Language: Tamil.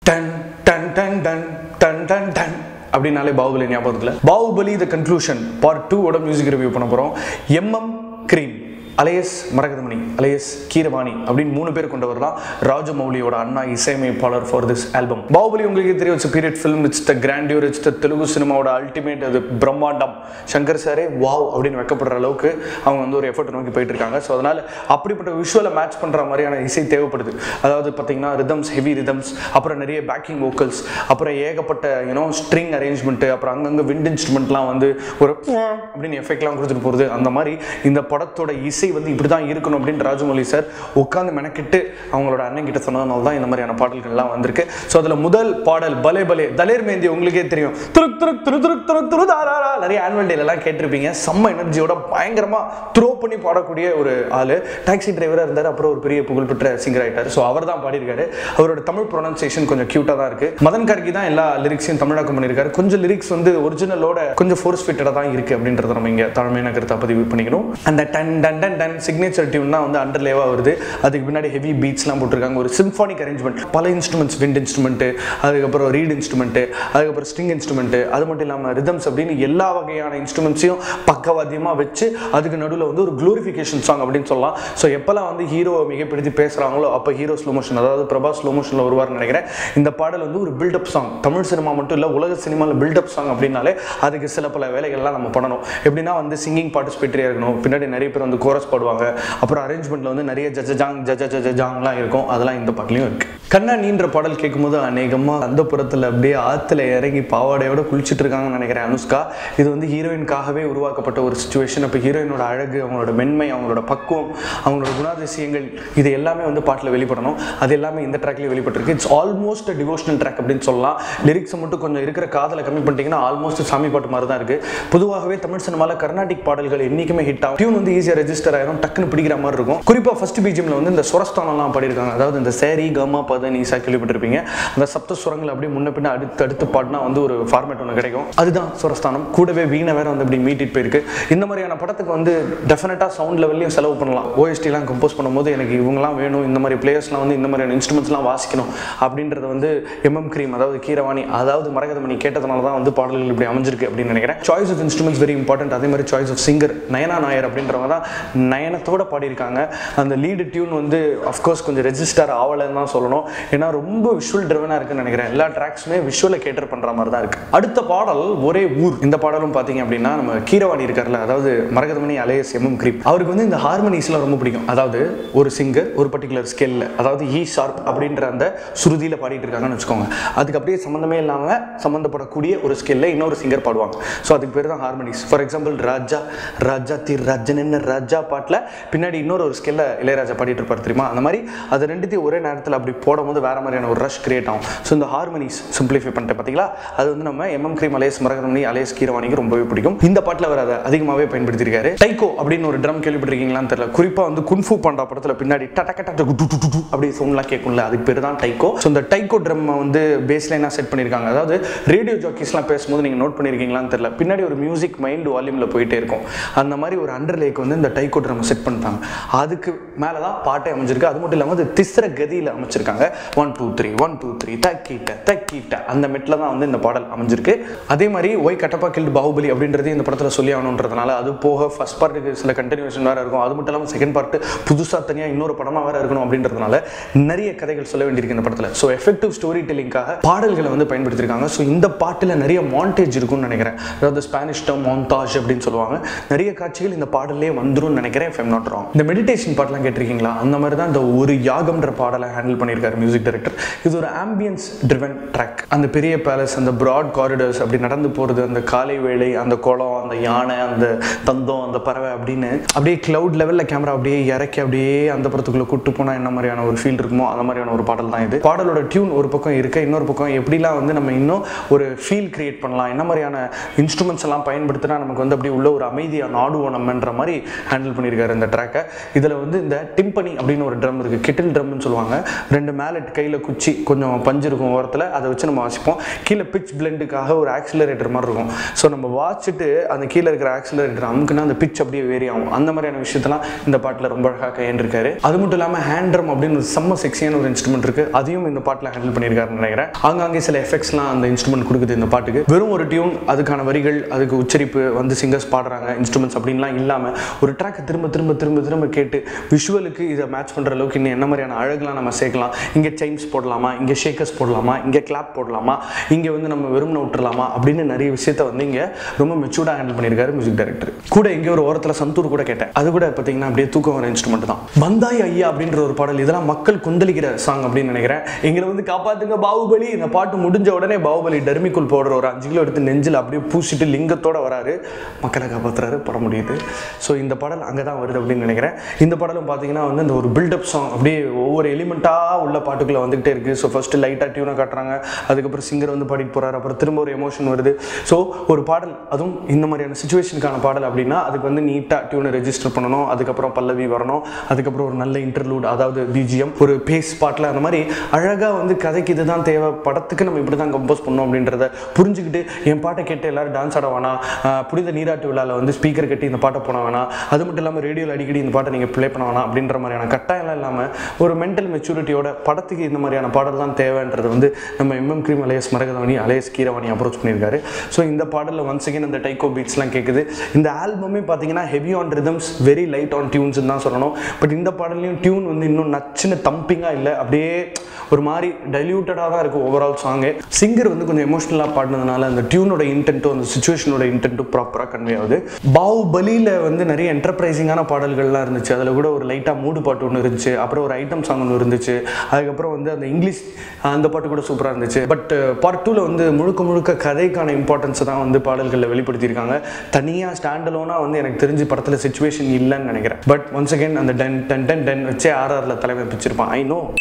டன் டன் டன் டன் டன் டன் டன் அப்படின்னாலே பாகுபலி ஞாபகத்தில் Baahubali the conclusion part two ஓட மியூசிக் ரிவ்யூ பண்ண போகிறோம் M M Kreem alias Marakathamani alias Keeravani அப்படின்னு மூணு பேர் கொண்டவர் தான் ராஜமௌலியோட அண்ணா இசையமைப்பாளர் ஃபார் திஸ் ஆல்பம் பாகுபலி உங்களுக்கு தெரியும் it's period film it's the grandeur it's the Telugu சினிமாவோட அல்டிமேட் அது பிரம்மாண்டம் சங்கர் சாரே வாவ் அப்படின்னு வைக்கப்படுற அளவுக்கு அவங்க வந்து ஒரு எஃபர்ட் நோக்கி போயிட்டு இருக்காங்க ஸோ அதனால அப்படிப்பட்ட விஷுவலை மேட்ச் பண்ணுற மாதிரியான இசை தேவைப்படுது அதாவது பார்த்தீங்கன்னா ரிதம்ஸ் ஹெவி ரிதம்ஸ் அப்புறம் நிறைய பேக்கிங் வோக்கல்ஸ் அப்புறம் ஏகப்பட்ட யூனோ ஸ்ட்ரிங் அரேஞ்ச்மெண்ட்டு அப்புறம் அங்கங்கே விண்ட் இன்ஸ்ட்ருமெண்ட்லாம் வந்து ஒரு அப்படின்னு எஃபெக்ட்லாம் கொடுத்துட்டு போகிறது அந்த மாதிரி இந்த படத்தோட இசை வந்து இப்படி தான் இருக்கணும் அப்படின்னு ராஜமௌலி சார் உட்காந்து மெனக்கிட்டு அவங்களோட அண்ணன் கிட்ட சொன்னதுனால தான் இந்த மாதிரியான பாடல்கள்லாம் வந்திருக்கு ஸோ அதில் முதல் பாடல் பலே பலே தலேர் மேந்தி உங்களுக்கே தெரியும் துருக் துருக் துரு துருக் துருக் துரு தாராரா நிறைய ஆனுவல் டேலெல்லாம் கேட்டிருப்பீங்க செம்ம எனர்ஜியோட பயங்கரமாக த்ரோ பண்ணி பாடக்கூடிய ஒரு ஆள் டாக்ஸி டிரைவராக இருந்தார் அப்புறம் ஒரு பெரிய புகழ்பெற்ற சிங்கர் ஆயிட்டார் ஸோ அவர் தான் பாடியிருக்காரு அவரோட தமிழ் ப்ரொனன்சியேஷன் கொஞ்சம் க்யூட்டாக தான் இருக்கு மதன் கார்கி தான் எல்லா லிரிக்ஸையும் தமிழாக்கம் பண்ணியிருக்காரு கொஞ்சம் லிரிக்ஸ் வந்து ஒரிஜினலோட கொஞ்சம் ஃபோர்ஸ் ஃபிட்டடாக தான் இருக்கு அப்படின்றத நம்ம இங்கே தாழ்மையான கருத்தை பதிவு பண்ணிக்கணும் அந்த டன் டன் டன் டன் சிக்னேச்சர் டியூன் தான் வந்து அண்டர்லேவாக வருது அதுக்கு பின்னாடி ஹெவி பீட்ஸ்லாம் போட்டிருக்காங்க ஒரு சிம்ஃபானிக் அரேஞ்ச்மெண்ட் பல இன்ஸ்ட்ருமெண்ட்ஸ் விண்ட் இன்ஸ்ட்ருமெண்ட்டு அதுக்கப்புறம் ரீட் இன்ஸ்ட்ருமெண்ட்டு அதுக்கப்புறம் ஸ்ட்ரிங் இன்ஸ்ட்ருமெண்ட்டு அது மட்டும் இல்லாமல் ரிதம்ஸ் அப்படின்னு எல்லா வகையான இன்ஸ்ட்ருமெண்ட்ஸையும் பக்கவாத்தியமாக வச்சு அதுக்கு நடுவில் வந்து ஒரு க்ளோரிஃபிகேஷன் சாங் அப்படின்னு சொல்லலாம் ஸோ எப்போல்லாம் வந்து ஹீரோவை மிகப்படுத்தி பேசுகிறாங்களோ அப்போ ஹீரோ ஸ்லோ மோஷன் அதாவது பிரபா ஸ்லோ மோஷனில் வருவார்னு நினைக்கிறேன் இந்த பாடல் வந்து ஒரு பில்டப் சாங் தமிழ் சினிமா மட்டும் இல்லை உலக சினிமாவில் பில்டப் சாங் அப்படின்னாலே அதுக்கு சில பல வேலைகள்லாம் நம்ம பண்ணணும் எப்படின்னா வந்து சிங்கிங் பார்ட்டிசிபேட்டரியாக இருக்கணும் பின்னாடி நிறைய பேர் வந்து கோரஸ் பாடுவாங்க அப்புறம் அரேஞ்ச்மெண்ட்டில் வந்து நிறைய ஜஜ ஜாங் ஜஜ ஜஜ ஜாங்லாம் இருக்கும் அதெல்லாம் இந்த பாட்டுலையும் இருக்கு கண்ணா நீன்ற பாடல் கேட்கும்போது அநேகமாக அந்த புறத்தில் அப்படியே ஆற்றுல இறங்கி பாவாடையோட குளிச்சுட்டு இருக்காங்கன்னு நினைக்கிறேன் அனுஷ்கா இது வந்து ஹீரோயின்காகவே உருவாக்கப்பட்ட ஒரு சுச்சுவேஷன் அப்போ ஹீரோயினோட அழகு அவங்களோட மென்மை அவங்களோட பக்குவம் அவங்களோட குணாதிசயங்கள் இது எல்லாமே வந்து பாட்டில் வெளிப்படணும் அது எல்லாமே இந்த ட்ராக்லேயே வெளிப்பட்டிருக்கு இட்ஸ் ஆல்மோஸ்ட் டிவோஷனல் ட்ராக் அப்படின்னு சொல்லலாம் லிரிக்ஸை மட்டும் கொஞ்சம் இருக்கிற காதலை கம்மி பண்ணிட்டீங்கன்னா ஆல்மோஸ்ட் சாமி பாட்டு மாதிரி தான் இருக்குது பொதுவாகவே தமிழ் சினிமாவில் கர்நாடிக் பாடல்கள் என்றைக்குமே ஹிட் ஆகும் டியூன் வந்து ஈஸியாக ரெஜிஸ்டர் ஆயிரும் டக்குன்னு பிடிக்கிற மாதிரி இருக்கும் குறிப்பாக ஃபர்ஸ்ட் பிஜிஎம்ல வந்து இந்த சுரஸ்தானம்லாம் பாடியிருக்காங்க அதாவது இந்த சேரி கமா பத நீசா கேள்விப்பட்டிருப்பீங்க அந்த சப்த சுரங்கள் அப்படியே முன்ன பின்ன அடுத்து அடுத்து பாடினா வந்து ஒரு ஃபார்மேட் ஒன்று கிடைக்கும் அதுதான் சுரஸ்தானம் கூடவே வீணை வேற வந்து அப்படி மீட்டிட்டு போயிருக்கு இந்த மாதிரியான படத்துக்கு வந்து டெஃபினட்டாக சவுண்ட் லெவல்லையும் செலவு பண்ணலாம் ஓஎஸ்டிலாம் கம்போஸ் பண்ணும்போது எனக்கு இவங்கலாம் வேணும் இந்த மாதிரி பிளேயர்ஸ்லாம் வந்து இந்த மாதிரியான இன்ஸ்ட்ருமெண்ட்ஸ்லாம் வாசிக்கணும் அப்படின்றத வந்து எம்எம் கிரீம் அதாவது கீரவாணி அதாவது மரகதமணி கேட்டதுனால தான் வந்து பாடல்கள் இப்படி அமைஞ்சிருக்கு அப்படின்னு நினைக்கிறேன் choice of instruments very important அதே மாதிரி choice of singer Nayana Nair அப்படின்றவங்க தான் நயனத்தோட பாடியிருக்காங்க அந்த லீடு டியூன் வந்து அஃப்கோர்ஸ் கொஞ்சம் ரெஜிஸ்டர் ஆகலைன்னு தான் சொல்லணும் ஏன்னா ரொம்ப விஷுவல் ட்ரிவனாக இருக்குன்னு நினைக்கிறேன் எல்லா ட்ராக்ஸுமே விஷுவலை கேட்டர் பண்ணுற மாதிரி தான் இருக்கு அடுத்த பாடல் ஒரே ஊர் இந்த பாடலும் பார்த்தீங்க அப்படின்னா நம்ம கீரவாணி இருக்கார்ல அதாவது மரகதமணி அலையஸ் எம்எம் கிரீப் அவருக்கு வந்து இந்த ஹார்மனிஸ்லாம் ரொம்ப பிடிக்கும் அதாவது ஒரு சிங்கர் ஒரு பர்டிகுலர் ஸ்கேலில் அதாவது ஈ ஷார்ப் அப்படின்ற அந்த சுருதியில் பாடிட்டு இருக்காங்கன்னு வச்சுக்கோங்க அதுக்கு அப்படியே சம்மந்தமே இல்லாமல் சம்மந்தப்படக்கூடிய ஒரு ஸ்கேலில் இன்னொரு சிங்கர் பாடுவாங்க ஸோ அதுக்கு பேர் தான் harmonies for example Raja Raja திர் ராஜன் என்ன ராஜா பாட்டில் பின்னாடி இன்னொரு ஒரு ஸ்கேலில் இளையராஜா பாடிட்டு இருப்பார் தெரியுமா அந்த மாதிரி அது ரெண்டுத்தையும் ஒரே நேரத்தில் அப்படி போடும்போது வேற மாதிரியான ஒரு ரஷ் கிரியேட் ஆகும் ஸோ இந்த ஹார்மனிஸ் சிம்பிளிஃபை பண்ணிட்டேன் பார்த்தீங்களா அது வந்து நம்ம M M Kreem alias Marakathamani alias கீரவாணிக்கு ரொம்பவே பிடிக்கும் இந்த பாட்டில் அவர் அதை அதிகமாகவே பயன்படுத்தியிருக்காரு டைகோ அப்படின்னு ஒரு ட்ரம் கேள்விப்பட்டிருக்கீங்களான்னு தெரியல குறிப்பாக வந்து குன்ஃபு பாண்டா படத்தில் பின்னாடி டடக்க டட டு டு டு டு அப்படி சவுண்ட்லாம் கேட்கும்ல அதுக்கு பேர் தான் டைகோ ஸோ இந்த டைகோ ட்ரம் வந்து பேஸ் லைனாக செட் பண்ணியிருக்காங்க அதாவது ரேடியோ ஜாக்கீஸ்லாம் பேசும்போது நீங்கள் நோட் பண்ணியிருக்கீங்களான்னு தெரியல பின்னாடி ஒரு மியூசிக் மைல்டு வால்யூமில் போயிட்டே இருக்கும் அந்த மாதிரி ஒரு அண்டர் லேக் வந்து இந்த டைகோ ட்ரம் செட் பண்ணிட்டாங்க அதுக்கு மேலே தான் பாட்டே அமைஞ்சிருக்கு அது மட்டும் இல்லாமல் அது திஸ்ர கதியில் அமைச்சிருக்காங்க one two three one two three தக்கிட்ட தக்கிட்ட அந்த மெட்டில் தான் வந்து இந்த பாடல் அமைஞ்சிருக்கு அதே மாதிரி ஒய் கட்டப்பா கில்டு பாகுபலி அப்படின்றது இந்த படத்தில் சொல்லி ஆகணுன்றதுனால அது போக ஃபர்ஸ்ட் பார்ட்டுக்கு சில கண்டினியூஷன் வேறு இருக்கும் அது மட்டும் இல்லாமல் செகண்ட் பார்ட்டு புதுசாக தனியாக இன்னொரு படமாக வேறு இருக்கணும் அப்படின்றதுனால நிறைய கதைகள் சொல்ல வேண்டியிருக்கு இந்த படத்தில் ஸோ எஃபெக்டிவ் ஸ்டோரி டெல்லிங்காக பாடல்களை வந்து பயன்படுத்தியிருக்காங்க ஸோ இந்த பாட்டில் நிறைய மாண்டேஜ் இருக்கும்னு நினைக்கிறேன் அதாவது ஸ்பானிஷ் டேர்ம் மாந்தாஜ் அப்படின்னு சொல்லுவாங்க நிறைய காட்சிகள் இந்த பாடல்லே வந்துரும்னு நினைக்கிறேன் ஃபெம் நாட் ராங் இந்த மெடிடேஷன் பாட்டெலாம் கேட்டிருக்கீங்களா அந்த மாதிரி தான் இந்த ஒரு யாகம்ன்ற பாடலை ஹேண்டில் பண்ணியிருக்காரு மியூசிக் டைரக்டர் இது ஒரு ஆம்பியன்ஸ் ட்ரிவன் ட்ராக் அந்த பெரிய பேலஸ் அந்த ப்ராட் காரிடர்ஸ் அப்படி நடந்து போகிறது அந்த காலை வேளை அந்த குளம் அந்த யானை அந்த தந்தம் அந்த பறவை அப்படின்னு அப்படியே கிளவுட் லெவலில் கேமரா அப்படியே இறக்கி அப்படியே அந்த படத்துக்குள்ளே கூட்டு போனால் என்ன மாதிரியான ஒரு ஃபீல் இருக்குமோ அந்த மாதிரியான ஒரு பாடல் தான் இது பாடலோட டியூன் ஒரு பக்கம் இருக்க இன்னொரு பக்கம் எப்படிலாம் வந்து நம்ம இன்னும் ஒரு ஃபீல் கிரியேட் பண்ணலாம் என்ன மாதிரியான இன்ஸ்ட்ருமெண்ட்ஸ் எல்லாம் பயன்படுத்தினா நமக்கு வந்து அப்படியே உள்ள ஒரு அமைதியாக நாடுவோம் நம்மன்ற மாதிரி ஹேண்டில் பண்ணியிருக்காரு இந்த ட்ராக்கை இதில் வந்து இந்த டிம்பனி அப்படின்னு ஒரு ட்ரம் இருக்குது கெட்டில் ட்ரம்னு சொல்லுவாங்க ரெண்டு மேலட் கையில் குச்சி கொஞ்சம் பஞ்சு இருக்கும் ஓரத்தில் அதை வச்சு நம்ம வாசிப்போம் கீழே பிச் பிளெண்டுக்காக ஒரு ஆக்சிலரேட்டர் மாதிரி இருக்கும் ஸோ நம்ம வாசிச்சுட்டு அந்த கீழே இருக்கிற ஆக்சிலரேட்டர் அமுக்குன்னா அந்த பிச் அப்படியே வேரி ஆகும் அந்த மாதிரியான விஷயத்தெல்லாம் இந்த பாட்டில் ரொம்ப அழகாக கையாண்டிருக்காரு அது மட்டும் இல்லாமல் ஹேண்ட் ட்ரம் அப்படின்னு ஒரு செம்ம செக்ஸியான ஒரு இன்ஸ்ட்ருமெண்ட் இருக்குது அதையும் இந்த பாட்டில் ஹேண்டில் பண்ணியிருக்காருன்னு நினைக்கிறேன் ஆங்காங்கே சில எஃபெக்ட்ஸ்லாம் அந்த இன்ஸ்ட்ருமெண்ட் கொடுக்குது இந்த பாட்டுக்கு வெறும் ஒரு டியூன் அதுக்கான வரிகள் அதுக்கு உச்சரிப்பு வந்து சிங்கர்ஸ் பாடுறாங்க இன்ஸ்ட்ருமெண்ட்ஸ் அப்படின்லாம் இல்லாமல் ஒரு ட்ராக்கை திரும்ப திரும்ப திரும்ப திரும்ப கேட்டு விஷுவலுக்கு இதை மேட்ச் பண்ணுற அளவுக்கு இன்னும் என்ன மாதிரியான அழகுலாம் நம்ம சேர்க்கலாம் இங்கே சைம்ஸ் போடலாமா இங்கே ஷேக்கர்ஸ் போடலாமா இங்கே கிளாப் போடலாமா இங்கே வந்து நம்ம வெறும் விட்டுறலாமா அப்படின்னு நிறைய விஷயத்த வந்து இங்கே ரொம்ப மெச்சூர்டாக ஹேண்டில் பண்ணியிருக்காரு மியூசிக் டைரக்டர் கூட இங்கே ஒரு ஓரத்தில் சந்தூர் கூட கேட்டேன் அது கூட பார்த்தீங்கன்னா அப்படியே தூக்கம் வர இன்ஸ்ட்ருமெண்ட் தான் பந்தாய் ஐயா அப்படின்ற ஒரு பாடல் இதெல்லாம் மக்கள் கொந்தளிக்கிற சாங் அப்படின்னு நினைக்கிறேன் எங்களை வந்து காப்பாத்துங்க பாகுபலி இந்த பாட்டு முடிஞ்ச உடனே பாகுபலி டர்மிக்குள் போடுற ஒரு அஞ்சு கிலோ எடுத்து நெஞ்சில் அப்படியே பூசிட்டு லிங்கத்தோட வராரு மக்களை காப்பாத்துறாரு படம் முடியுது ஸோ இந்த பாடல் அங்கே தான் வருது அப்படின்னு நினைக்கிறேன் இந்த பாடலும் பார்த்தீங்கன்னா வந்து இந்த ஒரு பில்டப் சாங் அப்படியே ஒவ்வொரு எலிமெண்ட்டாக உள்ள பாட்டுக்குள்ளே வந்துகிட்டே இருக்கு ஸோ ஃபர்ஸ்ட் லைட்டாக டியூனை காட்டுறாங்க அதுக்கப்புறம் சிங்கர் வந்து பாடிட்டு போறாரு அப்புறம் திரும்ப ஒரு எமோஷன் வருது ஸோ ஒரு பாடல் அதுவும் இந்த மாதிரியான சுச்சுவேஷனுக்கான பாடல் அப்படின்னா அதுக்கு வந்து நீட்டாக டியூனை ரெஜிஸ்டர் பண்ணணும் அதுக்கப்புறம் பல்லவி வரணும் அதுக்கப்புறம் ஒரு நல்ல இன்டர்லூட் அதாவது பிஜிஎம் ஒரு பேஸ் பாட்டில் அந்த மாதிரி அழகாக வந்து கதைக்கு இதுதான் தேவை படத்துக்கு நம்ம இப்படி தான் கம்போஸ் பண்ணோம் அப்படின்றத புரிஞ்சுக்கிட்டு என் பாட்டை கேட்டு எல்லாரும் டான்ஸ் ஆட வேணாம் ஆஹ் புனித நீராட்டு விழாவில் வந்து ஸ்பீக்கர் கட்டி இந்த பாட்டை போன வேணாம் அது மட்டும் இல்லாமல் ரேடியோவில் அடிக்கடி இந்த பாட்டை நீங்கள் ப்ளே பண்ண வேணாம் அப்படின்ற மாதிரியான கட்டாயம் இல்லாமல் ஒரு மென்டல் மெச்சூரிட்டியோட படத்துக்கு இந்த மாதிரியான பாடல் தான் தேவைன்றது வந்து நம்ம M M Kreem alias Marakathamani alias Keeravani approach பண்ணியிருக்காரு ஸோ இந்த பாடலில் ஒன்ஸ் அகேன் அந்த டைக்கோ பீட்ஸ்லாம் கேட்குது இந்த ஆல்பமே பார்த்தீங்கன்னா heavy on rhythms very light on tunes தான் சொல்லணும் பட் இந்த பாடல்லையும் டியூன் வந்து இன்னும் நச்சுன்னு தம்பிங்காக இல்லை அப்படியே ஒரு மாதிரி டைல்யூட்டடாக தான் இருக்கும் ஓவரால் சாங்கு சிங்கர் வந்து கொஞ்சம் எமோஷ்னலாக பாடினதுனால அந்த டியூனோட இன்டென்ட்டும் அந்த சுச்சுவேஷனோட இன்டென்ட்டும் ப்ராப்பராக கன்வே ஆகுது பாகுபலியில் வந்து நிறைய என்டர்பிரைசிங்கான பாடல்கள்லாம் இருந்துச்சு அதில் கூட ஒரு லைட்டாக மூடு பாட்டு ஒன்று இருந்துச்சு அப்புறம் ஒரு ஐட்டம் சாங் ஒன்று இருந்துச்சு அதுக்கப்புறம் வந்து அந்த இங்கிலீஷ் அந்த பாட்டு கூட சூப்பராக இருந்துச்சு பட் பார்ட் டூவில் வந்து முழுக்க முழுக்க கதைக்கான இம்பார்ட்டன்ஸை தான் வந்து பாடல்களில் வெளிப்படுத்தியிருக்காங்க தனியாக ஸ்டாண்டலோனாக வந்து எனக்கு தெரிஞ்சு படத்தில் சுச்சுவேஷன் இல்லைன்னு நினைக்கிறேன் பட் ஒன்ஸ் அகேன் அந்த டென் டென் டென் டென் வச்சே ஆர்ஆரில் தலைமை பிச்சிருப்பான் ஐ நோ